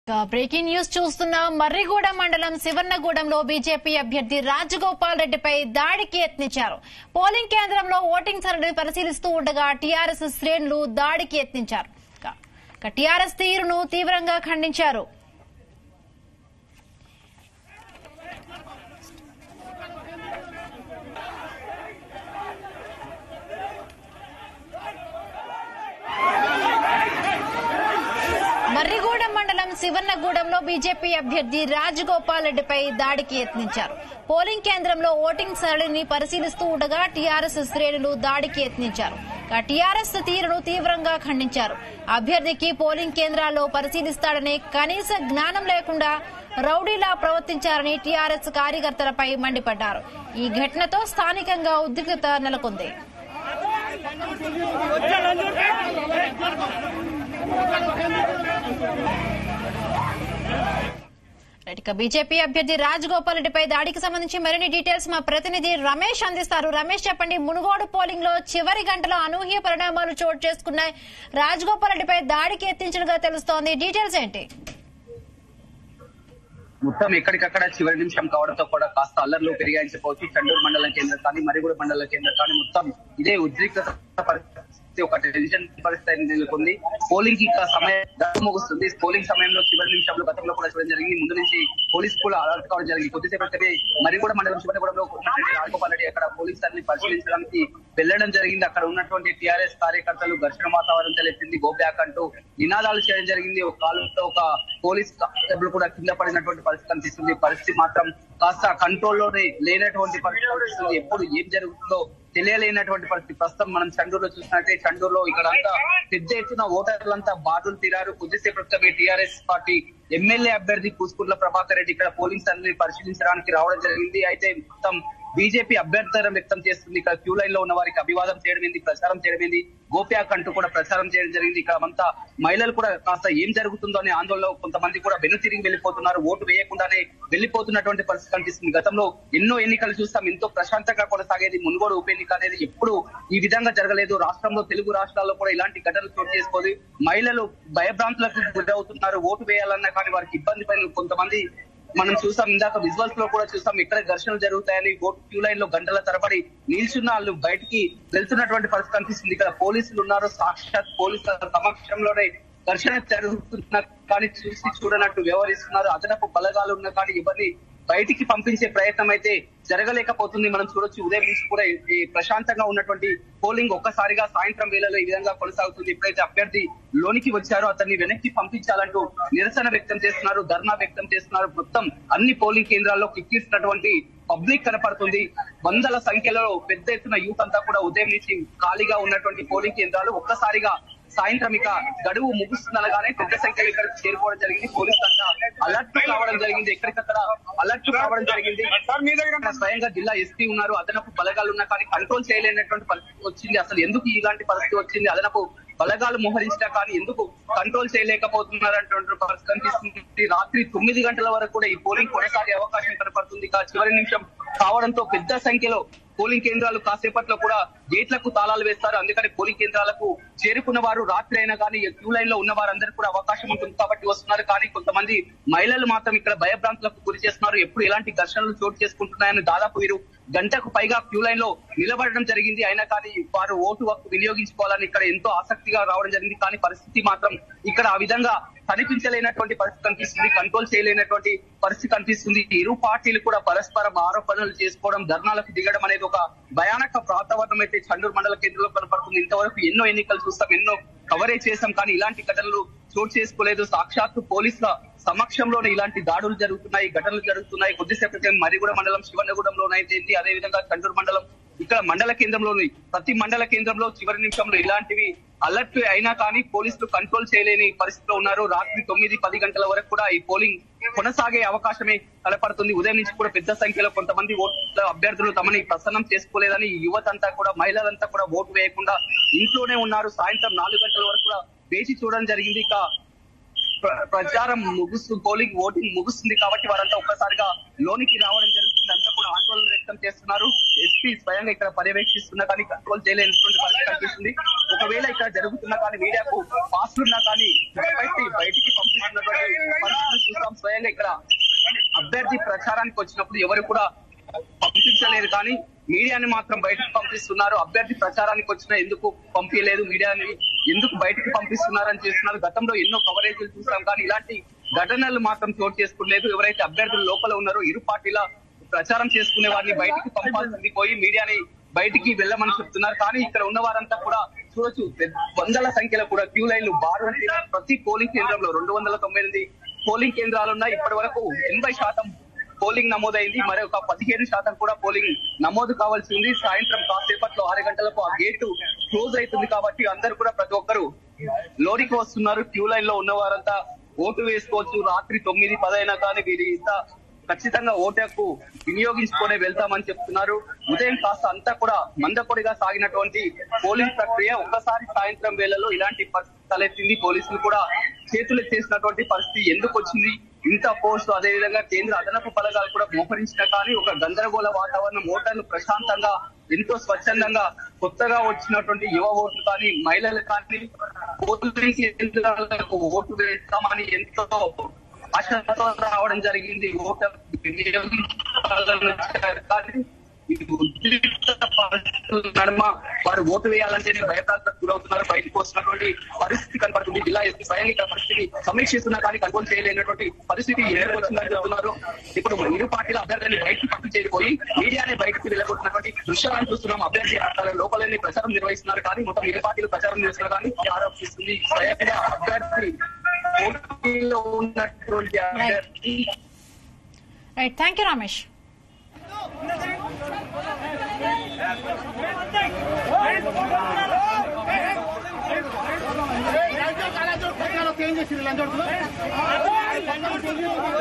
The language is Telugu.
ఇక బ్రేకింగ్ న్యూస్ చూస్తున్నాం మర్రిగూడెం మండలం శివన్నగూడెంలో బీజేపీ అభ్యర్థి రాజగోపాల్ రెడ్డిపై దాడికి యత్నించారు పోలింగ్ కేంద్రంలో ఓటింగ్ సరళిని పరిశీలిస్తూ ఉండగా టీఆర్ఎస్ శ్రేణులు దాడికి యత్నించారు ఇక- ఇక టీఆర్ఎస్ తీరును తీవ్రంగా ఖండించారు మర్రిగూడెం మండలం శివన్నగూడెంలో బీజేపీ అభ్యర్థి రాజగోపాల్ రెడ్డిపై దాడికి యత్నించారు పోలింగ్ కేంద్రంలో ఓటింగ్ సరళిని పరిశీలిస్తూ ఉండగా టీఆర్ఎస్ శ్రేణులు దాడికి యత్నించారు ఇక టీఆర్ఎస్ తీరును తీవ్రంగా ఖండించారు అభ్యర్థికి పోలింగ్ కేంద్రాల్లో పరిశీలిస్తాడనే కనీస జ్ఞానం లేకుండా రౌడీలా ప్రవర్తించారని టీఆర్ఎస్ కార్యకర్తలపై మండిపడ్డారు ఈ ఘటనతో స్థానికంగా ఉద్రిక్తత నెలకొంది రైట్, ఇక బీజేపీ అభ్యర్థి రాజగోపాల్ రెడ్డిపై దాడికి సంబంధించి మరిన్ని డీటెయిల్స్ మా ప్రతినిధి రమేష్ అందిస్తారు రమేష్ చెప్పండి మునుగోడు పోలింగ్ లో చివరి గంటలో అనూహ్య పరిణామాలు చోటు చేసుకున్నాయి రాజగోపాల్ రెడ్డిపై దాడికి ఎత్తించినగా తెలుస్తోంది డీటెయిల్స్ ఏంటి మొత్తం ఎక్కడికక్కడ చివరి నిమిషం కావడంతో కూడా కాస్త అల్లర్లు పెరిగాయని చెప్పవచ్చు చండూరు మండలం కేంద్రం కానీ మరిగూడ మండల కేంద్రం కానీ మొత్తం ఇదే ఉద్రిక్తత పరిస్థితి ఒక టెన్షన్ పరిస్థితి నెలకొంది పోలింగ్ కి ఇంకా సమయం గడువు ముగుస్తుంది పోలింగ్ సమయంలో చివరి నిమిషంలో గతంలో కూడా చూడడం జరిగింది ముందు నుంచి పోలీస్ కూడా అలర్ట్ కావడం జరిగింది కొద్దిసేపు క్రితమే మరిగూడ మండలం శివనగూడలో ఉన్నటువంటి రాజగోపాల్ రెడ్డి అక్కడ పోలీస్ అన్ని పరిశీలించడానికి వెళ్లడం జరిగింది అక్కడ ఉన్నటువంటి టిఆర్ఎస్ కార్యకర్తలు ఘర్షణ వాతావరణం తెలిపింది గో బ్యాక్ అంటూ నినాదాలు చేయడం జరిగింది ఒక కాలంలో ఒక పోలీస్ కానిస్టేబుల్ కూడా కింద పడినటువంటి పరిస్థితి కనిపిస్తుంది పరిస్థితి మాత్రం కాస్త కంట్రోల్లోనే లేనటువంటి పరిస్థితి కనిపిస్తుంది ఎప్పుడు ఏం జరుగుతుందో తెలియలేనటువంటి పరిస్థితి ప్రస్తుతం మనం చండూరులో చూసినట్టే చండూరులో ఇక్కడ అంతా పెద్ద ఎత్తున ఓటర్లంతా బాధలు తీరారు కొద్దిసేపు క్రితమే టీఆర్ఎస్ పార్టీ ఎమ్మెల్యే అభ్యర్థి కూసుకుర్ల ప్రభాకర్ రెడ్డి ఇక్కడ పోలింగ్స్ అన్ని పరిశీలించడానికి రావడం జరిగింది అయితే మొత్తం బీజేపీ అభ్యర్థరం వ్యక్తం చేస్తుంది ఇక్కడ క్యూ లైన్ లో ఉన్న వారికి అభివాదం చేయడం ఏంది ప్రచారం చేయడం ఏంది గోప్యాక్ అంటూ కూడా ప్రచారం చేయడం జరిగింది ఇక్కడ అంతా మహిళలు కూడా కాస్త ఏం జరుగుతుందో అనే ఆందోళనలో కొంతమంది కూడా వెను తిరిగి వెళ్ళిపోతున్నారు ఓటు వేయకుండానే వెళ్ళిపోతున్నటువంటి పరిస్థితి కనిపిస్తుంది గతంలో ఎన్నో ఎన్నికలు చూస్తాం ఎంతో ప్రశాంతంగా కొనసాగేది మునుగోడు ఉప ఎన్నిక అనేది ఎప్పుడు ఈ విధంగా జరగలేదు రాష్ట్రంలో తెలుగు రాష్ట్రాల్లో కూడా ఇలాంటి ఘటనలు చోటు చేసుకోదు మహిళలు భయభ్రాంతులకు గురవుతున్నారు ఓటు వేయాలన్నా కానీ వారికి ఇబ్బంది పడిన కొంతమంది మనం చూసాం ఇందాక విజువల్స్ లో కూడా చూసాం ఎక్కడ ఘర్షణలు జరుగుతాయని ఓటు క్యూ లైన్ లో గంటల తరబడి నిల్చున్న వాళ్ళు బయటికి వెళ్తున్నటువంటి పరిస్థితి కనిపిస్తుంది ఇక్కడ పోలీసులు ఉన్నారు సాక్షాత్ పోలీసుల సమక్షంలోనే ఘర్షణ జరుగుతున్న కానీ చూసి చూడనట్టు వ్యవహరిస్తున్నారు అదనపు బలగాలు ఉన్న కానీ ఇవన్నీ బయటికి పంపించే ప్రయత్నం అయితే జరగలేకపోతుంది మనం చూడొచ్చు ఉదయం నుంచి కూడా ఈ ప్రశాంతంగా ఉన్నటువంటి పోలింగ్ ఒక్కసారిగా సాయంత్రం వేళలో ఈ విధంగా కొనసాగుతుంది ఎప్పుడైతే అభ్యర్థి లోనికి వచ్చారో అతన్ని వెనక్కి పంపించాలంటూ నిరసన వ్యక్తం చేస్తున్నారు ధర్నా వ్యక్తం చేస్తున్నారు మొత్తం అన్ని పోలింగ్ కేంద్రాల్లో కిక్కిస్తున్నటువంటి పబ్లిక్ కనపడుతుంది వందల సంఖ్యలో పెద్ద ఎత్తున యూత్ అంతా కూడా ఉదయం నుంచి ఖాళీగా ఉన్నటువంటి పోలింగ్ కేంద్రాలు ఒక్కసారిగా సాయంత్రం ఇక గడువు ముగుస్తుందనగానే పెద్ద సంఖ్యలో ఇక్కడ చేరుకోవడం జరిగింది పోలీసులు అంతా అలర్ట్ కావడం జరిగింది ఎక్కడికక్కడ అలర్ట్ కావడం జరిగింది ఇక్కడ స్వయంగా జిల్లా ఎస్పీ ఉన్నారు అదనపు బలగాలు ఉన్నా కానీ కంట్రోల్ చేయలేనటువంటి పరిస్థితి వచ్చింది అసలు ఎందుకు ఇలాంటి పరిస్థితి వచ్చింది అదనపు బలగాలు మోహరించినా కానీ ఎందుకు కంట్రోల్ చేయలేకపోతున్నారు అటువంటి పరిస్థితి కనిపిస్తుంది రాత్రి తొమ్మిది గంటల వరకు కూడా ఈ పోలింగ్ కొనసాగే అవకాశం కనపడుతుంది ఇక చివరి నిమిషం కావడంతో పెద్ద సంఖ్యలో పోలింగ్ కేంద్రాలు కాసేపట్లో కూడా గేట్లకు తాళాలు వేస్తారు అందుకని పోలింగ్ కేంద్రాలకు చేరుకున్న వారు రాత్రి అయినా కానీ క్యూ లైన్ లో ఉన్న వారందరికీ కూడా అవకాశం ఉంటుంది కాబట్టి వస్తున్నారు కానీ కొంతమంది మహిళలు మాత్రం ఇక్కడ భయభ్రాంతులకు గురి చేస్తున్నారు ఎప్పుడు ఎలాంటి ఘర్షణలు చోటు చేసుకుంటున్నాయని దాదాపు వీరు గంటకు పైగా క్యూ లైన్ లో నిలబడడం జరిగింది అయినా కానీ వారు ఓటు హక్కు వినియోగించుకోవాలని ఇక్కడ ఎంతో ఆసక్తిగా రావడం జరిగింది కానీ పరిస్థితి మాత్రం ఇక్కడ ఆ విధంగా కనిపించలేనటువంటి పరిస్థితి కనిపిస్తుంది కంట్రోల్ చేయలేనటువంటి పరిస్థితి కనిపిస్తుంది ఇరు పార్టీలు కూడా పరస్పరం ఆరోపణలు చేసుకోవడం ధర్నాలకు దిగడం అనేది ఒక భయానక వాతావరణం అయితే చండూరు మండల కేంద్రంలో కనపడుతుంది ఇంతవరకు ఎన్నో ఎన్నికలు చూస్తాం ఎన్నో కవరేజ్ చేశాం కానీ ఇలాంటి ఘటనలు చోటు చేసుకోలేదు సాక్షాత్తు పోలీసుల సమక్షంలోనే ఇలాంటి దాడులు జరుగుతున్నాయి ఘటనలు జరుగుతున్నాయి కొద్దిసేపు క్రితం మరిగూడ మండలం శివనగూడెంలోనైతే అదే విధంగా చండూరు మండలం ఇక్కడ మండల కేంద్రంలోని ప్రతి మండల కేంద్రంలో చివరి నిమిషంలో ఇలాంటివి అలర్ట్ అయినా కానీ పోలీసులు కంట్రోల్ చేయలేని పరిస్థితిలో ఉన్నారు రాత్రి తొమ్మిది పది గంటల వరకు కూడా ఈ పోలింగ్ కొనసాగే అవకాశమే కనపడుతుంది ఉదయం నుంచి కూడా పెద్ద సంఖ్యలో కొంతమంది ఓట్ల అభ్యర్థులు తమని ప్రసన్నం చేసుకోలేదని యువత అంతా కూడా మహిళలంతా కూడా ఓటు వేయకుండా ఇంట్లోనే ఉన్నారు సాయంత్రం నాలుగు గంటల వరకు కూడా వేచి చూడడం జరిగింది ఇక ప్ర- ప్రచారం ముగుస్తూ పోలింగ్ ఓటింగ్ ముగుస్తుంది కాబట్టి వారంతా ఒక్కసారిగా లోనికి రావడం జరుగుతుంది అంతా కూడా ఆందోళన వ్యక్తం చేస్తున్నారు ఎస్పీ స్వయంగా ఇక్కడ పర్యవేక్షిస్తున్నా కానీ కంట్రోల్ చేయలేనటువంటి పరిస్థితి కనిపిస్తుంది ఒకవేళ ఇక్కడ జరుగుతున్నా కానీ మీడియాకు పాస్ ఉన్నా కానీ బయటికి బయటికి పంపిస్తున్నటువంటి పరిస్థితి అదేవిధంగా ఇక్కడ అభ్యర్థి ప్రచారానికి వచ్చినప్పుడు ఎవరు కూడా పంపించలేదు కానీ మీడియాని మాత్రం బయటకు పంపిస్తున్నారు అభ్యర్థి ప్రచారానికి వచ్చినా ఎందుకు పంపించలేదు మీడియాని ఎందుకు బయటకు పంపిస్తున్నారని చేస్తున్నారు గతంలో ఎన్నో కవరేజీలు చూసాం కానీ ఇలాంటి ఘటనలు మాత్రం చోటు చేసుకోలేదు ఎవరైతే అభ్యర్థులు లోపల ఉన్నారో ఇరు పార్టీల ప్రచారం చేసుకునే వారిని బయటికి పంపాల్సింది పోయి మీడియాని బయటికి వెళ్ళమని చెప్తున్నారు కానీ ఇక్కడ ఉన్న వారంతా కూడా చూడొచ్చు పెద్ద- వందల సంఖ్యలో కూడా క్యూ లైన్లు బారు ప్రతి పోలింగ్ కేంద్రంలో రెండు వందల తొంభై ఎనిమిది పోలింగ్ కేంద్రాలు ఉన్నాయి ఇప్పటి వరకు ఎనభై శాతం పోలింగ్ నమోదైంది మరి ఒక పదిహేను శాతం కూడా పోలింగ్ నమోదు కావాల్సి ఉంది సాయంత్రం కాసేపట్లో ఆరు గంటలకు ఆ గేటు క్లోజ్ అవుతుంది కాబట్టి అందరూ కూడా ప్రతి ఒక్కరు లోనికి వస్తున్నారు క్యూ లైన్ లో ఉన్న వారంతా ఓటు వేసుకోవచ్చు రాత్రి తొమ్మిది పదైనా కానీ వీరి ఇంత ఖచ్చితంగా ఓటకు వినియోగించుకొని వెళ్తామని చెప్తున్నారు ఉదయం కాస్త అంతా కూడా మందకొడిగా సాగినటువంటి పోలింగ్ ప్రక్రియ ఒక్కసారి సాయంత్రం వేళలో ఇలాంటి పరిస్థితి తలెత్తింది పోలీసులు కూడా చేతులు చేసినటువంటి పరిస్థితి ఎందుకు వచ్చింది ఇంత పోస్టు అదేవిధంగా కేంద్ర అదనపు బలగాలు కూడా మోహరించిన కానీ ఒక గందరగోళ వాతావరణం ఓటర్లు ప్రశాంతంగా ఎంతో స్వచ్ఛందంగా కొత్తగా వచ్చినటువంటి యువ ఓట్లు కానీ మహిళలు కానీ పోలింగ్ కేంద్రాలకు ఓటు వేస్తామని ఎంతో ఆశతో రావడం జరిగింది ఓటర్ వినియోగించాలని వచ్చారు. కానీ ఈ ఉద్రిక్త పరిస్థితుల నడుమ వారు ఓటు వేయాలంటేనే భయప్రాంతకు గురవుతున్నారు బయటకు వస్తున్నటువంటి పరిస్థితి కనపడుతుంది జిల్లా ఎస్పీ స్వయంగా ఇక్కడ పరిస్థితి సమీక్షిస్తున్నా కానీ కంట్రోల్ చేయలేనటువంటి పరిస్థితి ఏర్పడుతుందని చెప్తున్నారు ఇప్పుడు ఇరు పార్టీల అభ్యర్థులని బయటకు పంపించేపోయి మీడియానే బయటకు వెళ్ళగొట్టినటువంటి దృశ్యాలను చూస్తున్నాం అభ్యర్థి ఆటల లోపలని ప్రచారం నిర్వహిస్తున్నారు కానీ మొత్తం ఇరు పార్టీలు ప్రచారం చేస్తున్నారు కానీ ఆరోపిస్తుంది స్వయంగా అభ్యర్థి పోటీలో ఉన్నటువంటి అభ్యర్థి రైట్ థ్యాంక్ యూ రమేష్ లంచోడు చేంజ్ చేసి లంచోడు